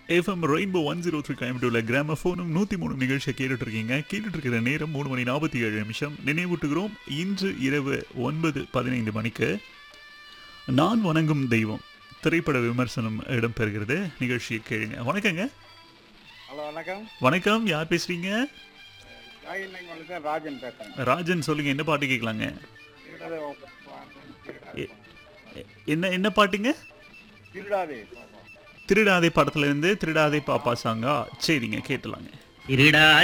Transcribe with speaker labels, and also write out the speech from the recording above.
Speaker 1: FM rainbow one zero three கோயம்புத்தூர்ல கிராம ஃபோனும் நூற்றி மூணு நிகழ்ச்சியை கேட்டுட்டு இருக்கீங்க கேட்டுட்டு இருக்கிற நேரம் மூணு மணி நாற்பத்தி ஏழு நிமிஷம் நினைவூட்டுகிறோம் இன்று இரவு ஒன்பது பதினைந்து மணிக்கு நான் வணங்கும் தெய்வம் திரைப்பட விமர்சனம் இடம்பெறுகிறது நிகழ்ச்சியை கேளுங்க வணக்கங்க
Speaker 2: ஹலோ வணக்கம்
Speaker 1: வணக்கம் யார் பேசுறீங்க
Speaker 2: நாகினங்க வந்து ராஜன் பேசுறேன்
Speaker 1: ராஜன் சொல்லுங்க என்ன பாட்டு கேட்கலாங்க
Speaker 2: திருடாதே
Speaker 1: எ- எ- என்ன என்ன பாட்டுங்க
Speaker 2: திருடாதே
Speaker 1: திருடாதே படத்துல இருந்து திருடாதே பாப்பா சாங்கா சரிங்க கேட்டலாங்க
Speaker 3: திருடா